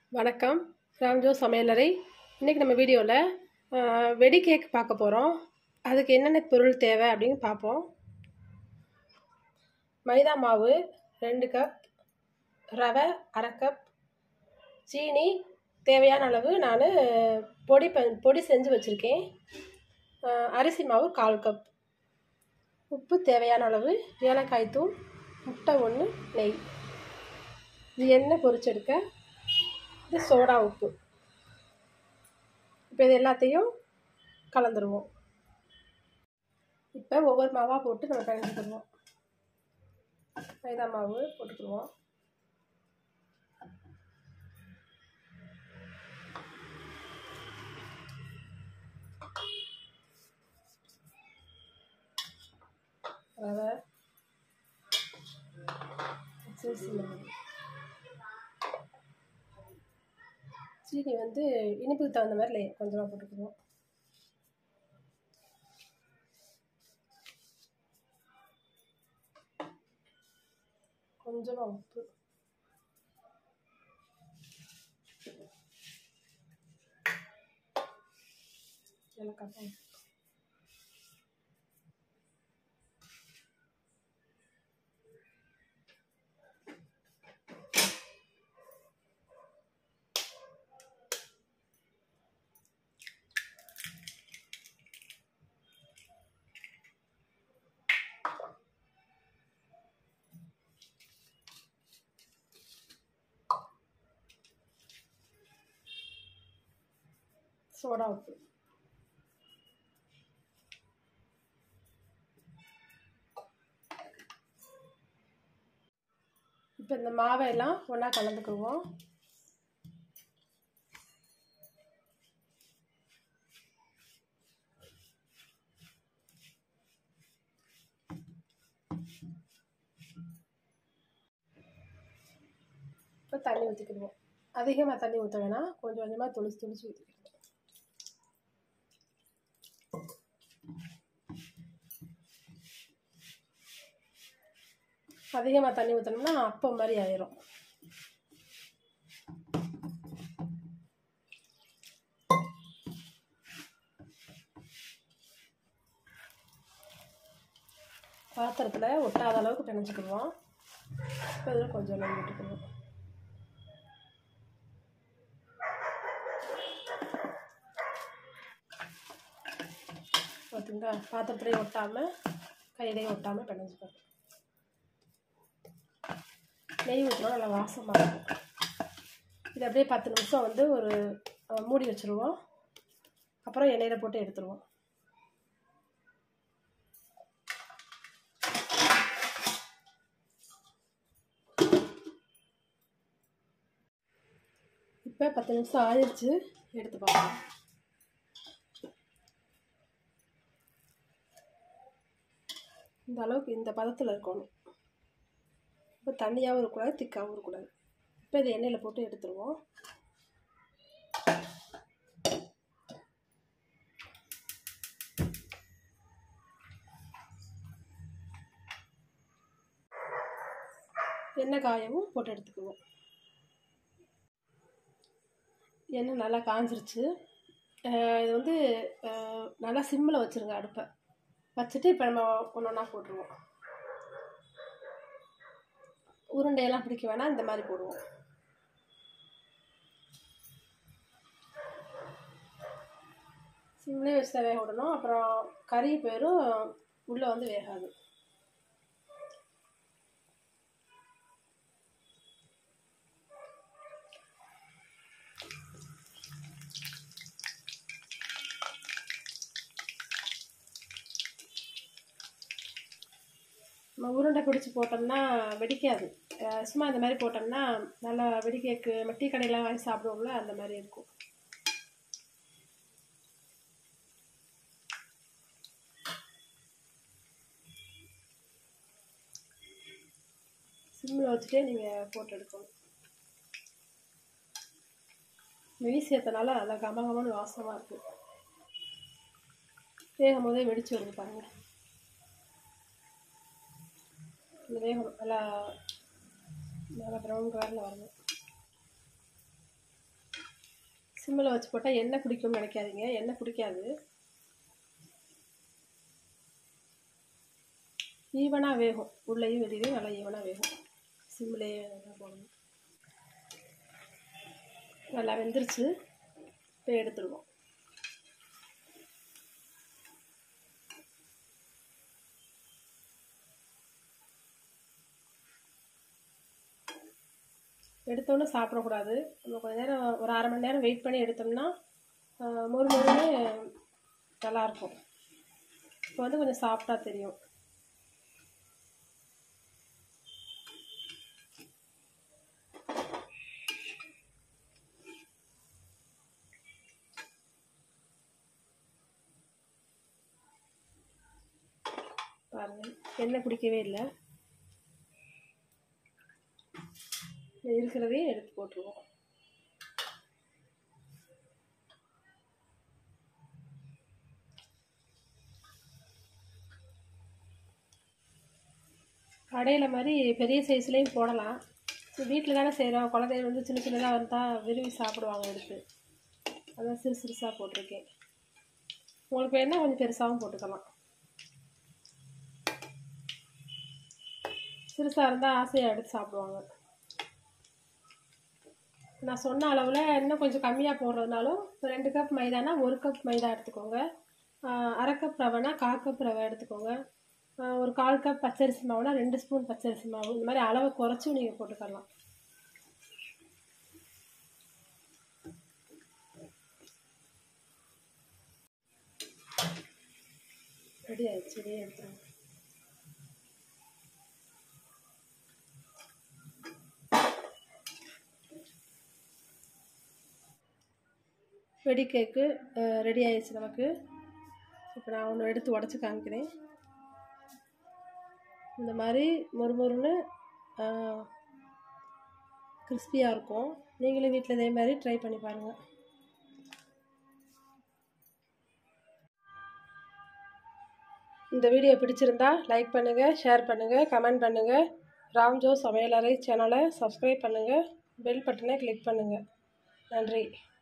வணக்கம் ராம்ஜோ சமையலறை இன்றைக்கி நம்ம வீடியோவில் வெடி கேக் பார்க்க போகிறோம் அதுக்கு என்னென்ன பொருள் தேவை அப்படின்னு பார்ப்போம் மைதா மாவு ரெண்டு கப் ரவை அரை கப் சீனி தேவையான அளவு நான் பொடி ப பொடி செஞ்சு வச்சுருக்கேன் அரிசி மாவு கால் கப் உப்பு தேவையான அளவு ஏலக்காய் தூள் முட்டை ஒன்று நெய் இது எண்ணெய் பொரிச்செடுக்க இது சோடா உப்பு இப்போ இது எல்லாத்தையும் கலந்துருவோம் இப்போ ஒவ்வொரு மாவாக போட்டு நம்ம பிணைஞ்சிக்கிடுவோம் மைதா மாவு போட்டுக்கிடுவோம் ரவை பச்சரிசி மாவு சீனி வந்து இனிப்புக்கு தகுந்த மாதிரி கொஞ்சமாக போட்டுக்குவோம் கொஞ்சமாக உப்பு ஏலக்காய் தான் சோடா உப்பு இப்போ இந்த மாவை எல்லாம் ஒன்றா கலந்துக்குவோம் இப்போ தண்ணி ஊற்றிக்கிடுவோம் அதிகமாக தண்ணி ஊற்ற வேணாம் கொஞ்சம் கொஞ்சமாக துளிச்சு துளிச்சு ஊற்றிக்கிடுவோம் அதிகமாக தண்ணி ஊற்றினோம்னா அப்பம் மாதிரி ஆயிரும் பாத்திரத்தில் ஒட்டாத அளவுக்கு பிணைச்சிக்கிடுவோம் இப்போ இதில் கொஞ்சம் நெய் விட்டுக்கிடுவோம் பார்த்தீங்களா பாத்திரத்துலேயும் ஒட்டாமல் கையிலையும் ஒட்டாமல் பிணைஞ்சிக்கணும் நெய் ஊற்றினா நல்லா வாசமாக இருக்கும் இது அப்படியே பத்து நிமிஷம் வந்து ஒரு மூடி வச்சுருவோம் அப்புறம் எண்ணெயில் போட்டு எடுத்துருவோம் இப்போ பத்து நிமிஷம் ஆயிடுச்சு எடுத்து பார்க்கலாம் இந்த அளவுக்கு இந்த பதத்தில் இருக்கணும் இப்போ தண்ணியாகவும் இருக்கக்கூடாது திக்காகவும் இருக்கக்கூடாது இப்போ இதை எண்ணெயில் போட்டு எடுத்துருவோம் எண்ணெய் காயவும் போட்டு எடுத்துக்குவோம் எண்ணெய் நல்லா காஞ்சிருச்சு இது வந்து நல்லா சிம்மில் வச்சுருங்க அடுப்பை வச்சுட்டு இப்போ நம்ம ஒன்று ஒன்றா போட்டுருவோம் உருண்டையெல்லாம் பிடிக்க வேணாம் இந்த மாதிரி போடுவோம் சிம்லேயே வச்சு வேக விடணும் அப்புறம் கறி போயிடும் உள்ளே வந்து வேகாது நம்ம உருண்டை பிடிச்சி போட்டோம்னா வெடிக்காது சும்மா இந்த மாதிரி போட்டோம்னா நல்லா வெடிக்கேக்கு டீ கடையில் வாங்கி சாப்பிடுவோம்ல அந்த மாதிரி இருக்கும் சிம்மில் வச்சுட்டே நீங்கள் போட்டு எடுக்கணும் நெய் சேர்த்தனால நல்லா கம கமன்னு வாசமாக இருக்குது வேகும் போதே வெடிச்சு வருது பாருங்கள் இந்த வேகணும் நல்லா நல்லா ப்ரௌன் கலரில் வரணும் சிம்மில் வச்சு போட்டால் எண்ணெய் குடிக்கும்னு நினைக்காதீங்க எண்ணெய் குடிக்காது ஈவனாக வேகும் உள்ளேயும் வெளியிலையும் நல்லா ஈவனாக வேகும் சிம்மிலேயே தான் போடணும் நல்லா வெந்துருச்சு இப்போ எடுத்துடுவோம் எடுத்தோன்னே சாப்பிடக்கூடாது நம்ம கொஞ்ச நேரம் ஒரு அரை மணி நேரம் வெயிட் பண்ணி எடுத்தோம்னா ஆஹ், மொறு மொறுன்னு நல்லாயிருக்கும் இப்போ வந்து கொஞ்சம் சாஃப்டாக தெரியும் பாருங்கள் எண்ணெய் குடிக்கவே இல்லை இருக்கிறதையும் எடுத்து போட்டுருவோம் கடையில் மாதிரி பெரிய சைஸ்லேயும் போடலாம் வீட்டில் தானே செய்கிறோம் குழந்தைங்க வந்து சின்ன சின்னதாக வந்தால் விரும்பி சாப்பிடுவாங்க எடுத்து அதான் சிறு சிறுசாக போட்டிருக்கேன் உங்களுக்கு வேணால் கொஞ்சம் பெருசாகவும் போட்டுக்கலாம் சிறுசாக இருந்தால் ஆசையாக எடுத்து சாப்பிடுவாங்க நான் சொன்ன அளவில் இன்னும் கொஞ்சம் கம்மியாக போடுறதுனாலும் இப்போ ரெண்டு கப் மைதானா ஒரு கப் மைதா எடுத்துக்கோங்க ஆஹ் அரை கப் ரவைனா கால் கப் ரவை எடுத்துக்கோங்க ஆஹ் ஒரு கால் கப் பச்சரிசி மாவுனா ரெண்டு ஸ்பூன் பச்சரிசி மாவு இந்த மாதிரி அளவை குறைச்சும் நீங்கள் போட்டுக்கலாம் ரெடி ஆயிடுச்சு ரெடி எடுத்துருங்க வெடி கேக்கு ரெடி ஆயிடுச்சு நமக்கு இப்போ நான் ஒன்று எடுத்து உடச்சி காமிக்கிறேன் இந்த மாதிரி மொறுமொறுன்னு கிறிஸ்பியாக இருக்கும் நீங்களும் வீட்டில் இதே மாதிரி ட்ரை பண்ணி பாருங்கள் இந்த வீடியோ பிடிச்சிருந்தா லைக் பண்ணுங்கள் ஷேர் பண்ணுங்கள் கமெண்ட் பண்ணுங்கள் ராம்ஜோ சமையலறை சேனலை சப்ஸ்கிரைப் பண்ணுங்கள் பெல் பட்டனை கிளிக் பண்ணுங்கள் நன்றி